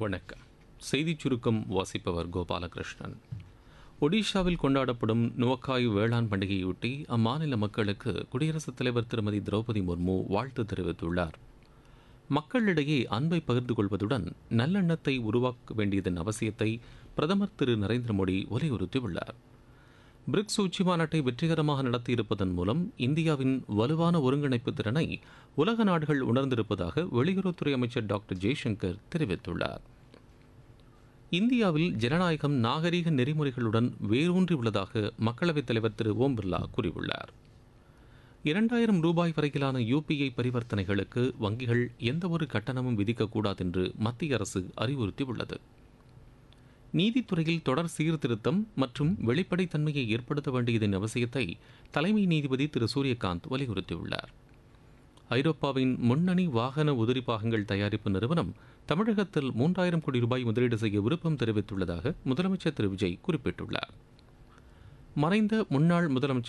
வணக்கம் செய்திச் சுருக்கம் வாசிப்பவர் கோபாலகிருஷ்ணன் ஒடிஷாவில் கொண்டாடப்படும் நுவக்காய் வேளாண் பண்டிகையொட்டி அம்மாநில மக்களுக்கு குடியரசுத் தலைவர் திருமதி திரௌபதி முர்மு வாழ்த்து தெரிவித்துள்ளார் மக்களிடையே அன்பை பகிர்ந்து கொள்வதுடன் நல்லெண்ணத்தை உருவாக்க வேண்டியதன் அவசியத்தை பிரதமர் திரு நரேந்திர மோடி வலியுறுத்தியுள்ளார் பிரிக்ஸ் உச்சி மாநாட்டை வெற்றிகரமாக நடத்தியிருப்பதன் மூலம் இந்தியாவின் வலுவான ஒருங்கிணைப்பு திறனை உலக நாடுகள் உணர்ந்திருப்பதாக வெளியுறவுத்துறை அமைச்சர் டாக்டர் ஜெய்சங்கர் தெரிவித்துள்ளார் இந்தியாவில் ஜனநாயகம் நாகரீக நெறிமுறைகளுடன் வேரூன்றி உள்ளதாக மக்களவைத் தலைவர் திரு ஓம் பிர்லா கூறியுள்ளார் இரண்டாயிரம் ரூபாய் வரையிலான யூபிஐ பரிவர்த்தனைகளுக்கு வங்கிகள் எந்தவொரு கட்டணமும் விதிக்கக்கூடாது என்று மத்திய அரசு அறிவுறுத்தியுள்ளது நீதித்துறையில் தொடர் சீர்திருத்தம் மற்றும் வெளிப்படைத்தன்மையை ஏற்படுத்த வேண்டியதன் அவசியத்தை தலைமை நீதிபதி திரு சூரியகாந்த் வலியுறுத்தியுள்ளார் ஐரோப்பாவின் முன்னணி வாகன உதிரி பாகங்கள் தயாரிப்பு நிறுவனம் தமிழகத்தில் மூன்றாயிரம் கோடி ரூபாய் முதலீடு செய்ய விருப்பம் தெரிவித்துள்ளதாக முதலமைச்சர் திரு விஜய் குறிப்பிட்டுள்ளார் மறைந்த முன்னாள் முதலமைச்சர்